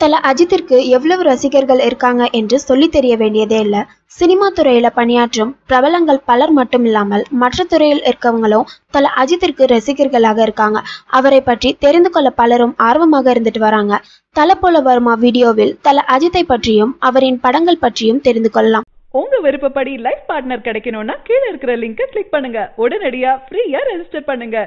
தல அஜித்திற்கு எவ்வளவு ரசிகர்கள் இருக்காங்க என்று சொல்லி தெரிய வேண்டியதே இல்ல சினிமா துறையில பணியாற்றும் பிரபலங்கள் பலர் மட்டும் இல்லாமல் மற்ற துறையில் இருக்கவங்களும் தல அஜித்திற்கு ரசிகர்களாக இருக்காங்க அவரை பற்றி தெரிந்து கொள்ள பலரும் ஆர்வமாக இருந்துட்டு வராங்க தல போல வருமா வீடியோவில் தல அஜித்தை பற்றியும் அவரின் படங்கள் பற்றியும் தெரிந்து கொள்ளலாம் உங்க விருப்பப்படி லைஃப் பார்ட்னர் கிடைக்கணும்னா கீழே இருக்கிற லிங்கை கிளிக் பண்ணுங்க உடனடியா ஃப்ரீயா ரெஜிஸ்டர் பண்ணுங்க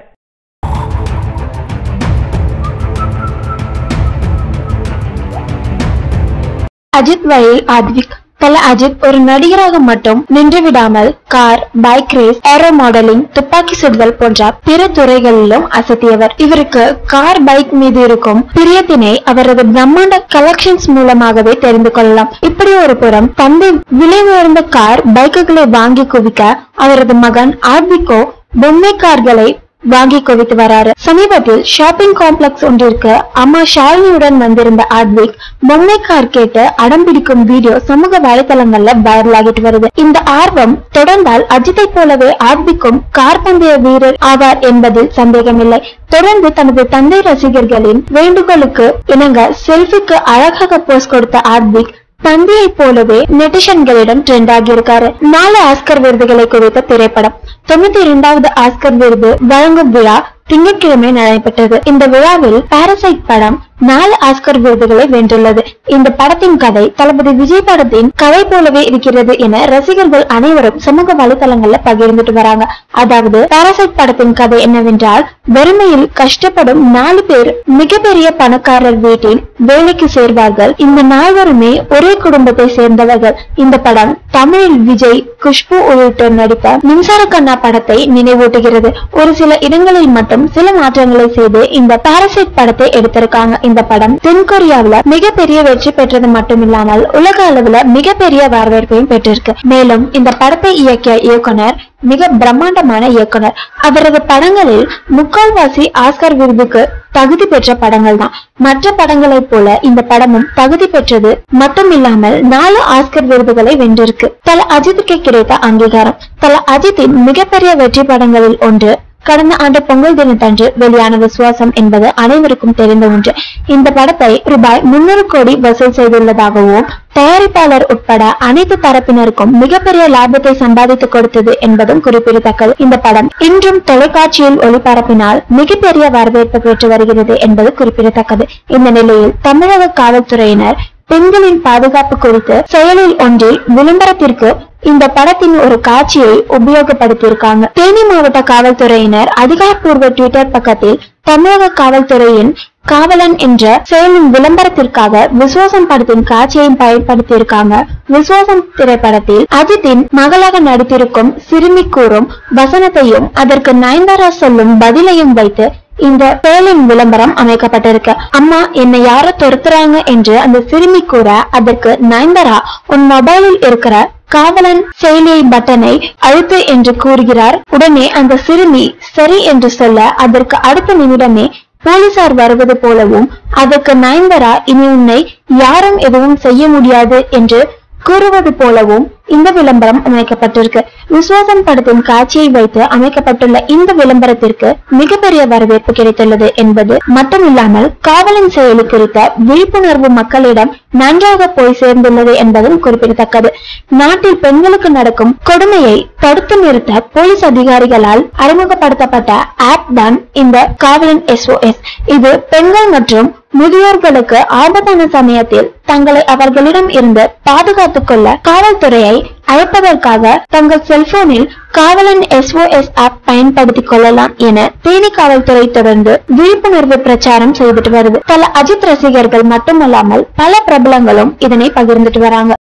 அஜித் வழியில் ஆத்விக் தல அஜித் ஒரு நடிகராக மட்டும் நின்று விடாமல் car bike race aero modelling துப்பாக்கி சுடுதல் போன்ற பிற துறைகளிலும் அசத்தியவர் இவருக்கு கார் பைக் மீது இருக்கும் பிரியத்தினை அவரது பிரம்மாண்ட கலெக்ஷன்ஸ் மூலமாகவே தெரிந்து கொள்ளலாம் இப்படி ஒரு புறம் தந்தை விலை உயர்ந்த கார் பைக்குகளை வாங்கி குவிக்க அவரது மகன் ஆத்விக்கோ பொம்மை கார்களை வாங்கி குவித்து வராரு சமீபத்தில் ஷாப்பிங் காம்ப்ளெக்ஸ் ஒன்றிற்கு அம்மா ஷாலினியுடன் வந்திருந்த ஆத்விக் பொம்மை கார் கேட்டு அடம் பிடிக்கும் வீடியோ சமூக வலைதளங்கள்ல வைரல் ஆகிட்டு வருது இந்த ஆர்வம் தொடர்ந்தால் அஜித்தை போலவே ஆத்விக்கும் கார் பந்தய வீரர் ஆவார் என்பதில் சந்தேகமில்லை தொடர்ந்து தனது தந்தை ரசிகர்களின் வேண்டுகோளுக்கு இணங்க செல்ஃபிக்கு அழகாக போஸ் கொடுத்த ஆத்விக் தந்தையை போலவே நெட்டிசன்களிடம் ட்ரெண்ட் ஆகியிருக்காரு நாலு ஆஸ்கர் விருதுகளை குறித்த திரைப்படம் தொண்ணூத்தி இரண்டாவது ஆஸ்கர் விருது வழங்கும் விழா திங்கட்கிழமை நடைபெற்றது இந்த விழாவில் பாரசைட் படம் நாலு ஆஸ்கர் விருதுகளை வென்றுள்ளது இந்த படத்தின் கதை தளபதி விஜய் படத்தின் கதை போலவே இருக்கிறது என ரசிகர்கள் அனைவரும் சமூக வலைதளங்கள்ல பகிர்ந்துட்டு வராங்க அதாவது பாரசைட் படத்தின் கதை என்னவென்றால் வறுமையில் கஷ்டப்படும் நாலு பேர் மிகப்பெரிய பணக்காரர் வீட்டில் வேலைக்கு சேர்வார்கள் இந்த நால்வருமே ஒரே குடும்பத்தை சேர்ந்தவர்கள் இந்த படம் தமிழில் விஜய் குஷ்பு உள்ளிட்டோர் நடித்த மின்சார கண்ணா படத்தை நினைவூட்டுகிறது ஒரு சில இடங்களில் மட்டும் சில மாற்றங்களை செய்து இந்த பாரசைட் படத்தை எடுத்திருக்காங்க இந்த படம் தென்கொரியாவுல மிகப்பெரிய வெற்றி பெற்றது மட்டுமில்லாமல் உலக அளவுல மிகப்பெரிய வரவேற்பையும் பெற்றிருக்கு மேலும் இந்த படத்தை இயக்கிய இயக்குனர் மிக பிரம்மாண்டமான இயக்குனர் அவரது படங்களில் முக்கால்வாசி ஆஸ்கர் விருதுக்கு தகுதி பெற்ற படங்கள் தான் மற்ற படங்களைப் போல இந்த படமும் தகுதி பெற்றது மட்டும் இல்லாமல் நாலு ஆஸ்கர் விருதுகளை வென்றிருக்கு தல அஜித்துக்கு கிடைத்த அங்கீகாரம் தல அஜித்தின் மிகப்பெரிய வெற்றி படங்களில் ஒன்று கடந்த ஆண்டு பொங்கல் தினத்தன்று வெளியான விசுவாசம் என்பது அனைவருக்கும் தெரிந்த ஒன்று இந்த படத்தை ரூபாய் முன்னூறு கோடி வசூல் செய்துள்ளதாகவும் தயாரிப்பாளர் உட்பட அனைத்து தரப்பினருக்கும் மிகப்பெரிய லாபத்தை சம்பாதித்து கொடுத்தது என்பதும் குறிப்பிடத்தக்கது இந்த படம் இன்றும் தொலைக்காட்சியில் ஒளிபரப்பினால் மிகப்பெரிய வரவேற்பு பெற்று வருகிறது என்பது குறிப்பிடத்தக்கது இந்த நிலையில் தமிழக காவல்துறையினர் பெண்களின் பாதுகாப்பு குறித்து செயலில் ஒன்றில் விளம்பரத்திற்கு இந்த படத்தின் ஒரு காட்சியை உபயோகப்படுத்தியிருக்காங்க தேனி மாவட்ட காவல்துறையினர் அதிகாரப்பூர்வ ட்விட்டர் பக்கத்தில் தமிழக காவல்துறையின் காவலன் என்ற செயலின் விளம்பரத்திற்காக விசுவாசம் படத்தின் காட்சியையும் பயன்படுத்தியிருக்காங்க விசுவாசம் திரைப்படத்தில் அஜித்தின் மகளாக நடித்திருக்கும் சிறுமி கூறும் வசனத்தையும் அதற்கு நயன்தாரா சொல்லும் பதிலையும் வைத்து இந்த செயலின் விளம்பரம் அமைக்கப்பட்டிருக்கு அம்மா என்னை யாரோ துரத்துறாங்க என்று அந்த சிறுமி கூற அதற்கு நயன்தாரா உன் மொபைலில் இருக்கிற காவலன் செயலியை பட்டனை அழுத்து என்று கூறுகிறார் உடனே அந்த சிறுமி சரி என்று சொல்ல அதற்கு அடுத்த நிமிடமே போலீசார் வருவது போலவும் அதற்கு நயன்தாரா இனி உன்னை யாரும் எதுவும் செய்ய முடியாது என்று கூறுவது போலவும் இந்த விளம்பரம் அமைக்கப்பட்டிருக்கு விசுவாசம் படத்தின் காட்சியை வைத்து அமைக்கப்பட்டுள்ள இந்த விளம்பரத்திற்கு மிகப்பெரிய வரவேற்பு கிடைத்துள்ளது என்பது மட்டுமில்லாமல் காவலன் செயலி குறித்த விழிப்புணர்வு மக்களிடம் நன்றாக போய் சேர்ந்துள்ளது என்பதும் குறிப்பிடத்தக்கது நாட்டில் பெண்களுக்கு நடக்கும் கொடுமையை தடுத்து நிறுத்த போலீஸ் அதிகாரிகளால் அறிமுகப்படுத்தப்பட்ட ஆப் தான் இந்த காவலன் எஸ்ஓஎஸ் இது பெண்கள் மற்றும் முதியோர்களுக்கு ஆபத்தான சமயத்தில் தங்களை அவர்களிடம் இருந்து பாதுகாத்துக் கொள்ள காவல்துறையை அழைப்பதற்காக தங்கள் செல்போனில் காவலன் எஸ்ஓஎஸ் ஆப் பயன்படுத்திக் கொள்ளலாம் என தேனி காவல்துறை தொடர்ந்து விழிப்புணர்வு பிரச்சாரம் செய்துட்டு வருது பல அஜித் ரசிகர்கள் மட்டுமல்லாமல் பல பிரபலங்களும் இதனை பகிர்ந்துட்டு வராங்க